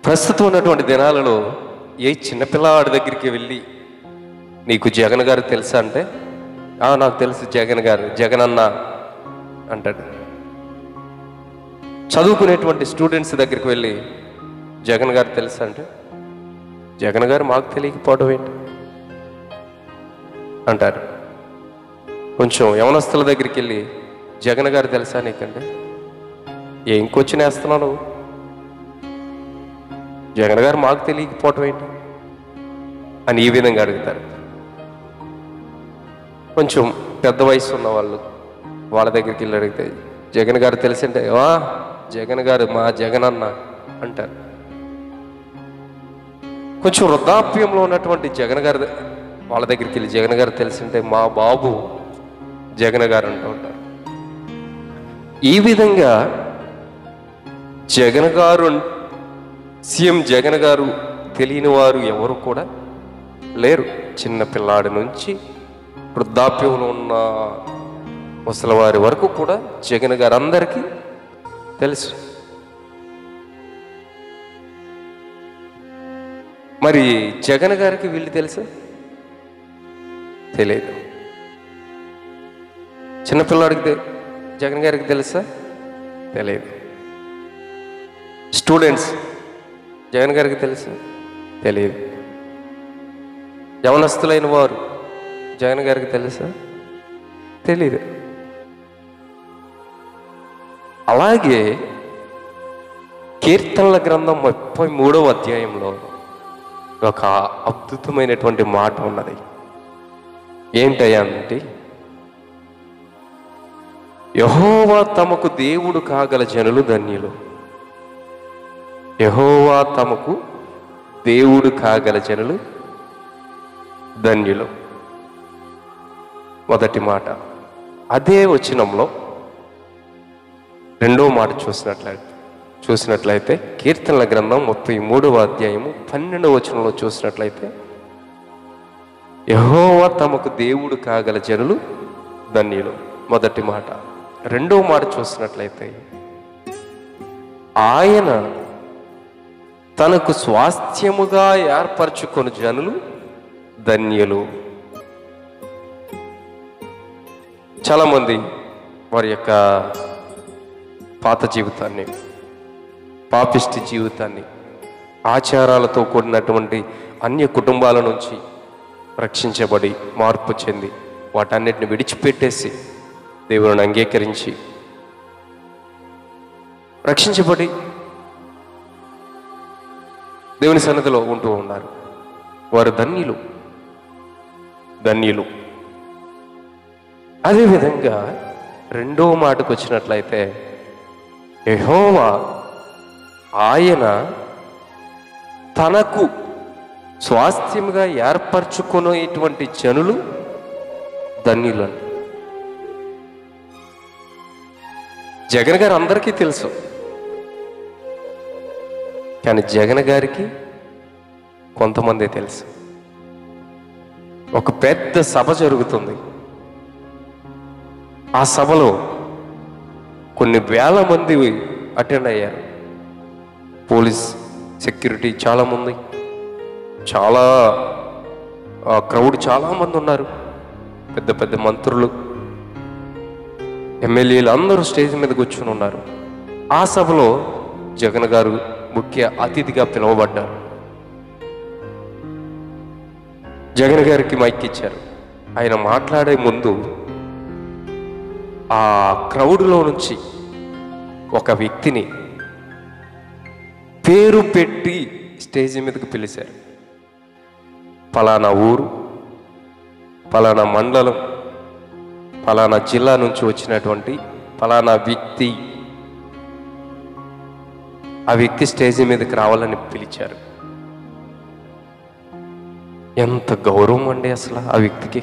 ప్రస్తుతం ఉన్నటువంటి దినాలలో ఏ చిన్నపిల్లవాడి దగ్గరికి వెళ్ళి నీకు జగన్ గారు తెలుసా అంటే "ఆ, నాకు తెలుసు జగన్ గారు జగన్ అన్న అంటాడు చదువుకునేటువంటి స్టూడెంట్స్ దగ్గరికి వెళ్ళి జగన్ గారు తెలుసా అంటే జగన్ గారు మాకు తెలియకపోవడం ఏంటి అంటారు కొంచెం యవనస్తుల దగ్గరికి వెళ్ళి జగన్ గారు తెలుసా నీకంటే ఏం క్వశ్చన్ వేస్తున్నావు నువ్వు జగన్ గారు మాకు తెలియకపోవటం ఏంటి అని ఈ విధంగా అడుగుతారు కొంచెం పెద్ద వయసు ఉన్న వాళ్ళు వాళ్ళ దగ్గరికి వెళ్ళి అడిగితే జగన్ గారు తెలిసింటే వా జగన్ గారు మా జగన్ అన్న అంటారు కొంచెం వృద్ధాప్యంలో ఉన్నటువంటి జగన్ గారు ద- వాళ్ళ దగ్గరికి వెళ్ళి జగన్ గారు తెలిసింటే మా బాబు జగన్ గారు అంటూ ఉంటారు ఈ విధంగా జగన్ గారు సీఎం జగన్ గారు తెలియని వారు ఎవరు కూడా లేరు చిన్న పిల్లాడి నుంచి వృద్ధాప్యంలో ఉన్న ముసలివారి వరకు కూడా జగన్ గారు అందరికీ తెలుసు మరి జగన్ గారికి వీళ్ళు తెలుసా తెలియదు చిన్నపిల్లాడికి తె- జగన్ గారికి తెలుసా తెలియదు స్టూడెంట్స్ జగన్ గారికి తెలుసా తెలియదు యవనస్తులైన వారు జగన్ గారికి తెలుసా తెలీదు అలాగే కీర్తనల గ్రంథం ముప్పై మూడవ అధ్యాయంలో ఒక అద్భుతమైనటువంటి మాట ఉన్నది ఏంటయ్యా అంటే యహోవా తమకు దేవుడు కాగల జనులు ధన్యులు యహోవా తమకు దేవుడు కాగల జనులు ధన్యులు మొదటి మాట అదే వచనంలో రెండో మాట చూసినట్లయితే చూసినట్లయితే కీర్తనల గ్రంథం ముప్పై మూడవ అధ్యాయము పన్నెండవ వచనంలో చూసినట్లయితే యహోవా తమకు దేవుడు కాగల జనులు ధన్యులు మొదటి మాట రెండో మాట చూసినట్లయితే ఆయన తనకు స్వాస్థ్యముగా ఏర్పరచుకొని జనులు ధన్యులు చాలామంది వారి యొక్క పాత జీవితాన్ని పాపిష్టి జీవితాన్ని ఆచారాలతో కూడినటువంటి అన్య కుటుంబాల నుంచి రక్షించబడి మార్పు చెంది వాటన్నిటిని విడిచిపెట్టేసి దేవుని అంగీకరించి రక్షించబడి దేవుని సన్నిధిలో ఉంటూ ఉన్నారు వారు ధన్యులు ధన్యులు అదేవిధంగా రెండో మాటకు వచ్చినట్లయితే యెహోవా ఆయన తనకు స్వాస్థ్యముగా ఏర్పరచుకునేటువంటి జనులు ధన్యులను జగన్ గారు అందరికీ తెలుసు కానీ జగన్ గారికి కొంతమంది తెలుసు ఒక పెద్ద సభ జరుగుతుంది ఆ సభలో కొన్ని వేల మంది అటెండ్ అయ్యారు పోలీస్ సెక్యూరిటీ చాలా మంది చాలా క్రౌడ్ చాలా మంది ఉన్నారు పెద్ద పెద్ద మంత్రులు ఎమ్మెల్యేలు అందరూ స్టేజ్ మీద కూర్చుని ఉన్నారు ఆ సభలో జగన్ గారు ముఖ్య అతిథిగా పిలువబడ్డారు జగన్ గారికి మైక్ ఇచ్చారు ఆయన మాట్లాడే ముందు ఆ క్రౌడ్లో నుంచి ఒక వ్యక్తిని పేరు పెట్టి స్టేజ్ మీదకి పిలిచారు ఫలానా ఊరు ఫలానా మండలం ఫలానా జిల్లా నుంచి వచ్చినటువంటి ఫలానా వ్యక్తి ఆ వ్యక్తి స్టేజ్ మీదకి రావాలని పిలిచారు ఎంత గౌరవం అండి అసలు ఆ వ్యక్తికి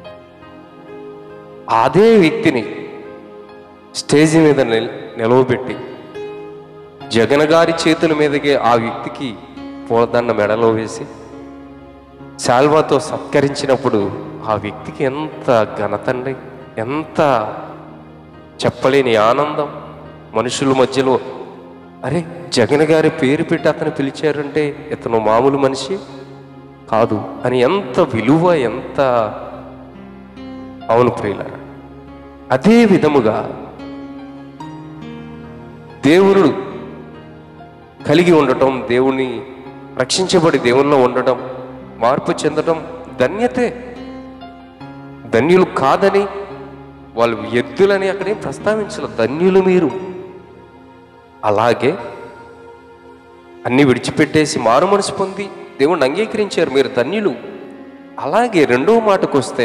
అదే వ్యక్తిని స్టేజ్ మీద నిల్- నిలవబెట్టి జగన్ గారి చేతుల మీదకి ఆ వ్యక్తికి పూలదండ మెడలో వేసి శాల్వాతో సత్కరించినప్పుడు ఆ వ్యక్తికి ఎంత ఘనత అండి ఎంత చెప్పలేని ఆనందం మనుషుల మధ్యలో అరే జగన్ గారి పేరు పెట్టి అతను పిలిచారంటే ఇతను మామూలు మనిషి కాదు అని ఎంత విలువ ఎంత అవును ప్రియులారా అదే విధముగా దేవుడు కలిగి ఉండటం దేవుని రక్షించబడి దేవునిలో ఉండటం మార్పు చెందడం ధన్యతే ధన్యులు కాదని వాళ్ళు ఎద్దులని అక్కడేం ప్రస్తావించలేదు ధన్యులు మీరు అలాగే అన్ని విడిచిపెట్టేసి మారు మనసు పొంది దేవుణ్ణి అంగీకరించారు మీరు ధన్యులు అలాగే రెండవ మాటకు వస్తే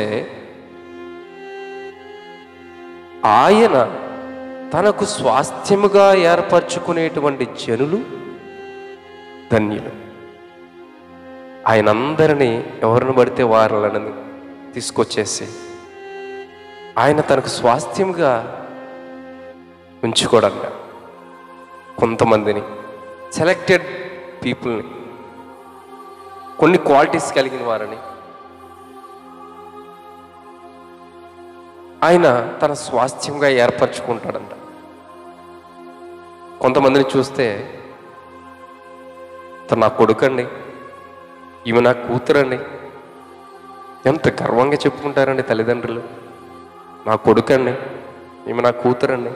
ఆయన తనకు స్వాస్థ్యముగా ఏర్పరచుకునేటువంటి జనులు ధన్యులు ఆయన అందరినీ ఎవరిని పడితే వారలని తీసుకొచ్చేసి ఆయన తనకు స్వాస్థ్యముగా ఉంచుకోవడంగా కొంతమందిని సెలెక్టెడ్ పీపుల్ని కొన్ని క్వాలిటీస్ కలిగిన వారని ఆయన తన స్వాస్థ్యంగా ఏర్పరచుకుంటాడంట కొంతమందిని చూస్తే తను నా కొడుకండి ఈమె నా కూతురండి ఎంత గర్వంగా చెప్పుకుంటారండి తల్లిదండ్రులు నా కొడుకండి ఈమె నా కూతురండి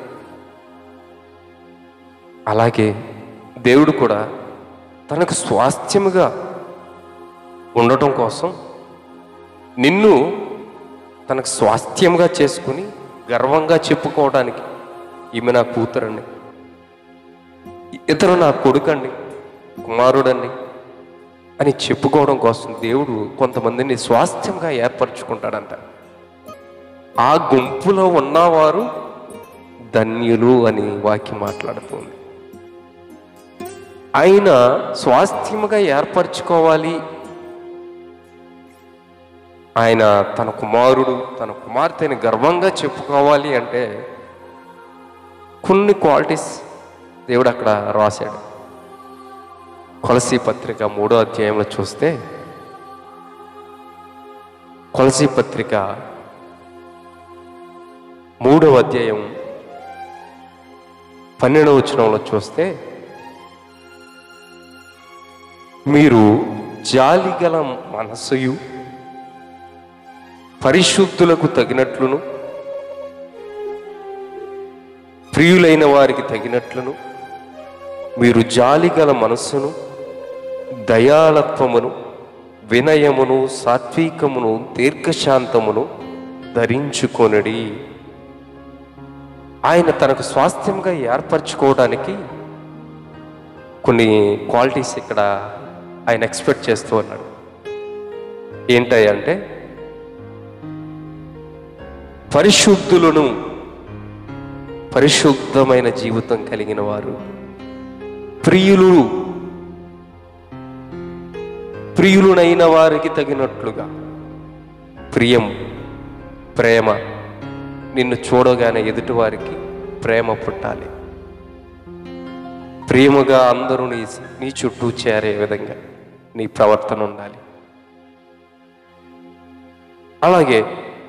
అలాగే దేవుడు కూడా తనకు స్వాస్థ్యముగా ఉండటం కోసం నిన్ను తనకు స్వాస్థ్యంగా చేసుకుని గర్వంగా చెప్పుకోవడానికి ఈమె నా కూతురండి ఇతను నా కొడుకండి కుమారుడండి అని చెప్పుకోవడం కోసం దేవుడు కొంతమందిని స్వాస్థ్యంగా ఏర్పరచుకుంటాడంట ఆ గుంపులో ఉన్నవారు ధన్యులు అని వాక్యం మాట్లాడుతుంది ఆయన స్వాస్థ్యముగా ఏర్పరచుకోవాలి ఆయన తన కుమారుడు తన కుమార్తెని గర్వంగా చెప్పుకోవాలి అంటే కొన్ని క్వాలిటీస్ దేవుడు అక్కడ రాశాడు కొలసి పత్రిక మూడో అధ్యాయంలో చూస్తే కొలసి పత్రిక మూడవ అధ్యాయం పన్నెండవ వచనంలో చూస్తే మీరు జాలిగల మనస్సుయు పరిశుద్ధులకు తగినట్లును ప్రియులైన వారికి తగినట్లును మీరు జాలిగల మనస్సును దయాలత్వమును వినయమును సాత్వికమును దీర్ఘశాంతమును ధరించుకొనడి ఆయన తనకు స్వాస్థ్యంగా ఏర్పరచుకోవడానికి కొన్ని క్వాలిటీస్ ఇక్కడ ఆయన ఎక్స్పెక్ట్ చేస్తూ ఉన్నాడు ఏంటంటే పరిశుద్ధులను పరిశుద్ధమైన జీవితం కలిగిన వారు ప్రియులు ప్రియులునైన వారికి తగినట్లుగా ప్రియం ప్రేమ నిన్ను చూడగానే ఎదుటి వారికి ప్రేమ పుట్టాలి ప్రేమగా అందరూ నీ నీ చుట్టూ చేరే విధంగా నీ ప్రవర్తన ఉండాలి అలాగే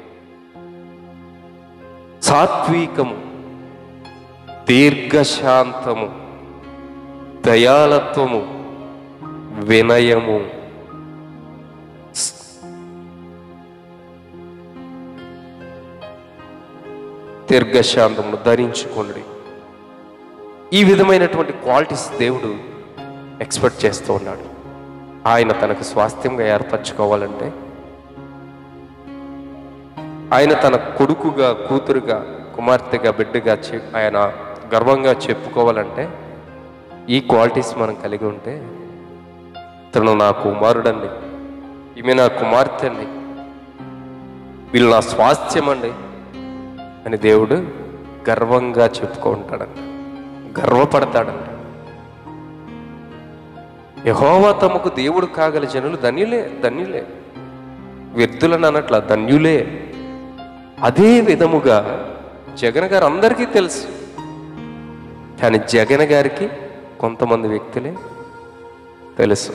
సాత్వికము దీర్ఘశాంతము దయాలత్వము వినయము దీర్ఘశాంతమును ధరించుకోండి ఈ విధమైనటువంటి క్వాలిటీస్ దేవుడు ఎక్స్పెక్ట్ చేస్తూ ఉన్నాడు ఆయన తనకు స్వాస్థ్యంగా ఏర్పరచుకోవాలంటే ఆయన తన కొడుకుగా కూతురుగా కుమార్తెగా బిడ్డగా చె- ఆయన గర్వంగా చెప్పుకోవాలంటే ఈ క్వాలిటీస్ మనం కలిగి ఉంటే తను నా కుమారుడండి ఈమె నా కుమార్తె అండి వీళ్ళు నా స్వాస్థ్యం అండి అని దేవుడు గర్వంగా చెప్పుకుంటాడంట గర్వపడతాడంట యహోవా తమకు దేవుడు కాగల జనులు ధన్యులే ధన్యులే వ్యర్థులను అనట్ల ధన్యులే అదే విధముగా జగన్ గారు అందరికీ తెలుసు కానీ జగన్ గారికి కొంతమంది వ్యక్తులే తెలుసు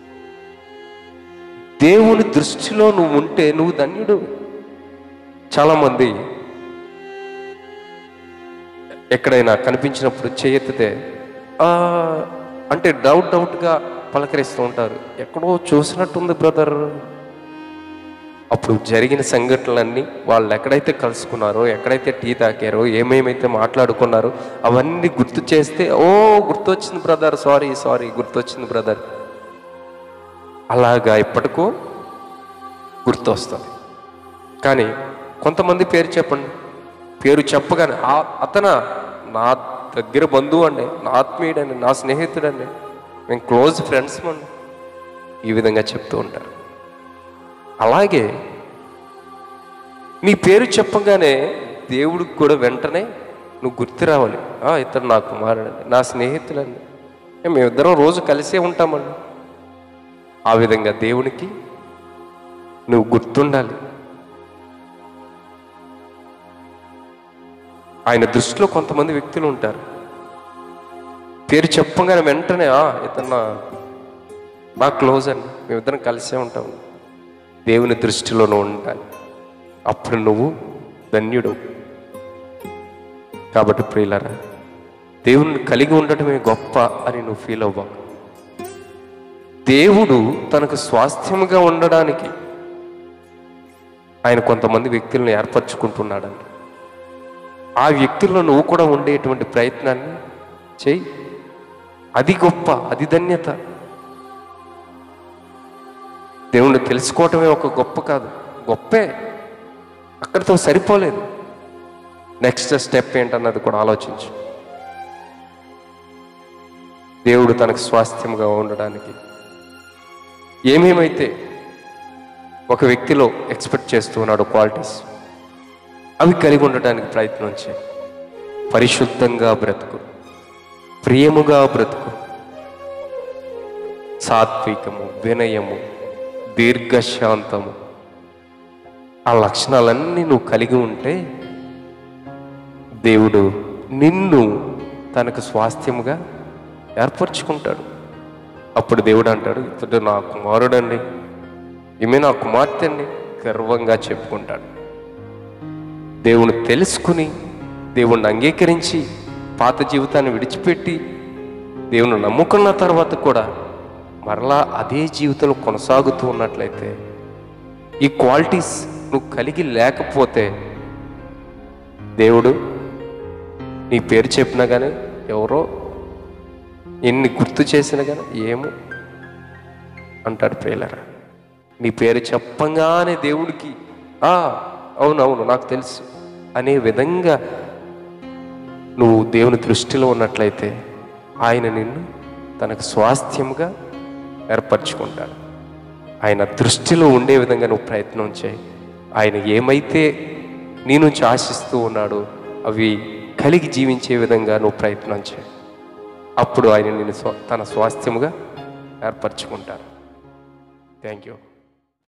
దేవుని దృష్టిలో నువ్వు ఉంటే నువ్వు ధన్యుడు చాలామంది ఎక్కడైనా కనిపించినప్పుడు చేయెత్తితే "ఆ," అంటే డౌట్ డౌట్గా పలకరిస్తూ ఉంటారు ఎక్కడో చూసినట్టుంది బ్రదర్ అప్పుడు జరిగిన సంఘటనలన్నీ వాళ్ళు ఎక్కడైతే కలుసుకున్నారో ఎక్కడైతే టీ తాకారో ఏమేమైతే మాట్లాడుకున్నారో అవన్నీ గుర్తు చేస్తే ఓ గుర్తొచ్చింది బ్రదర్ సారీ సారీ గుర్తొచ్చింది బ్రదర్ అలాగా ఇప్పటికో గుర్తొస్తుంది కానీ కొంతమంది పేరు చెప్పండి పేరు చెప్పగానే "ఆ- అతన నా దగ్గర బంధువు అండి నా ఆత్మీయుడండి నా స్నేహితుడండి మేము క్లోజ్ ఫ్రెండ్స్ అండి ఈ విధంగా చెప్తూ ఉంటారు అలాగే నీ పేరు చెప్పగానే దేవుడికి కూడా వెంటనే నువ్వు గుర్తు రావాలి "ఆ, ఇతడు నా కుమారుడండి నా స్నేహితులండి మేమిద్దరం రోజు కలిసే ఉంటామండి ఆ విధంగా దేవునికి నువ్వు గుర్తుండాలి ఆయన దృష్టిలో కొంతమంది వ్యక్తులు ఉంటారు పేరు చెప్పగానే వెంటనే "ఆ, ఇతను నా బాగా క్లోజ్ అండి మేమిద్దరం కలిసే ఉంటాం దేవుని దృష్టిలో నువ్వు ఉండాలి అప్పుడు నువ్వు ధన్యుడు కాబట్టి ప్రియులరా దేవుని కలిగి ఉండటమే గొప్ప అని నువ్వు ఫీల్ అవ్వ దేవుడు తనకు స్వాస్థ్యముగా ఉండడానికి ఆయన కొంతమంది వ్యక్తులను ఏర్పరచుకుంటున్నాడండి ఆ వ్యక్తుల్లో నువ్వు కూడా ఉండేటువంటి ప్రయత్నాన్ని చెయ్యి అది గొప్ప అది ధన్యత దేవుణ్ణి తెలుసుకోవటమే ఒక గొప్ప కాదు గొప్పే అక్కడితో సరిపోలేదు నెక్స్ట్ స్టెప్ ఏంటన్నది కూడా ఆలోచించు దేవుడు తనకు స్వాస్థ్యంగా ఉండడానికి ఏమేమైతే ఒక వ్యక్తిలో ఎక్స్పెక్ట్ చేస్తూ ఉన్నాడు క్వాలిటీస్ అవి కలిగి ఉండటానికి ప్రయత్నం చేయి పరిశుద్ధంగా బ్రతుకు ప్రియముగా బ్రతుకు సాత్వికము వినయము దీర్ఘశాంతము ఆ లక్షణాలన్నీ నువ్వు కలిగి ఉంటే దేవుడు నిన్ను తనకు స్వాస్థ్యముగా ఏర్పరచుకుంటాడు అప్పుడు దేవుడు అంటాడు ఇతడు నా కుమారుడండి ఈమె నా కుమార్తె అండి గర్వంగా చెప్పుకుంటాడు దేవుని తెలుసుకుని దేవుణ్ణి అంగీకరించి పాత జీవితాన్ని విడిచిపెట్టి దేవుని నమ్ముకున్న తర్వాత కూడా మరలా అదే జీవితంలో కొనసాగుతూ ఉన్నట్లయితే ఈ క్వాలిటీస్ నువ్వు కలిగి లేకపోతే దేవుడు నీ పేరు చెప్పినా కానీ ఎవరో ఎన్ని గుర్తు చేసినా కానీ ఏమో అంటాడు ప్రియులరా నీ పేరు చెప్పంగానే దేవుడికి "ఆ, అవును అవును నాకు తెలుసు అనే విధంగా నువ్వు దేవుని దృష్టిలో ఉన్నట్లయితే ఆయన నిన్ను తనకు స్వాస్థ్యముగా ఏర్పరచుకుంటాడు ఆయన దృష్టిలో ఉండే విధంగా నువ్వు ప్రయత్నం చేయి ఆయన ఏమైతే నీ నుంచి ఆశిస్తూ ఉన్నాడో అవి కలిగి జీవించే విధంగా నువ్వు ప్రయత్నం చేయి అప్పుడు ఆయన నిన్ను స్వ- తన స్వాస్థ్యముగా ఏర్పరచుకుంటారు థ్యాంక్ యూ